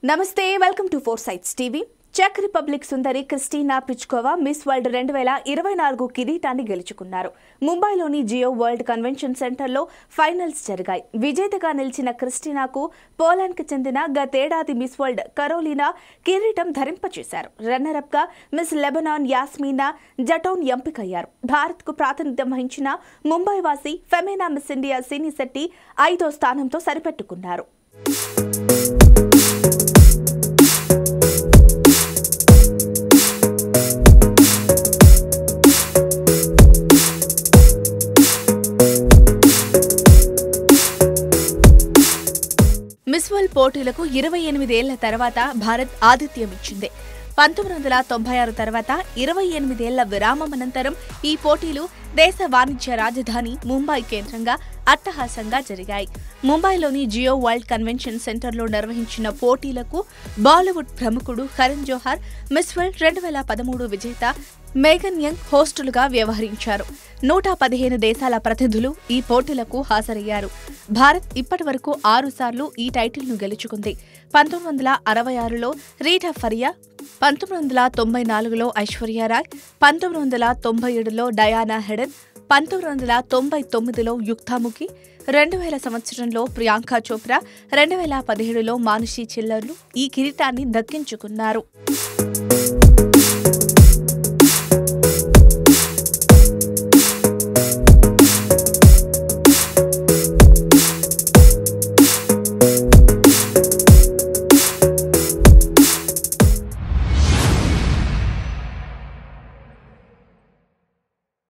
నమస్తే welcome to four sites TV చెక్ Republic సుందరి క్రిస్టీనా పిచ్కోవా మిస్ వరల్డ్ రెండు వేల ఇరవై నాలుగు కిరీటాన్ని గెలుచుకున్నారు ముంబైలోని జియో వరల్డ్ కన్వెన్షన్ సెంటర్లో ఫైనల్స్ జరిగాయి విజేతగా నిలిచిన క్రిస్టీనాకు పోలాండ్కి చెందిన గతేడాది మిస్ వరల్డ్ కరోలినా కిరీటం ధరింపచేశారు రన్నరప్ గా మిస్ లెబనాన్ యాస్మీనా జటౌన్ ఎంపికయ్యారు భారత్కు ప్రాతినిధ్యం వహించిన ముంబై వాసి Femina Miss India Sini Shetty ఐదో స్థానంతో సరిపెట్టుకున్నారు మిస్ వరల్డ్ పోటీలకు ఇరవై ఎనిమిదేళ్ల తర్వాత భారత్ ఆతిథ్యం ఇచ్చింది పంతొమ్మిది వందల తొంభై ఆరు తర్వాత ఇరవై ఎనిమిదేళ్ల విరామం అనంతరం ఈ పోటీలు దేశ వాణిజ్య రాజధాని ముంబై కేంద్రంగా అట్టహాసంగా జరిగాయి ముంబైలోని జియో వరల్డ్ కన్వెన్షన్ సెంటర్లో నిర్వహించిన పోటీలకు బాలీవుడ్ ప్రముఖుడు కరణ్ జోహార్ మిస్ వరల్డ్ రెండు వేల పదమూడు విజేత మేఘన్ యంగ్ హోస్టులుగా వ్యవహరించారు నూట పదిహేను దేశాల ప్రతినిధులు ఈ పోటీలకు హాజరయ్యారు భారత్ ఇప్పటి వరకు ఆరు సార్లు ఈ టైటిల్ను గెలుచుకుంది పంతొమ్మిది వందల అరవై ఆరులో రీటా ఫరియా పంతొమ్మిది వందల తొంభై నాలుగులో ఐశ్వర్యారాయ్ పంతొమ్మిది వందల తొంభై ఏడులో డయానా హెడెన్ పంతొమ్మిది వందల తొంభై తొమ్మిదిలో యుక్తాముఖి రెండు వేల సంవత్సరంలో ప్రియాంక చోప్రా రెండు వేల పదిహేడులో మానుషి చిల్లర్లు ఈ కిరీటాన్ని దక్కించుకున్నారు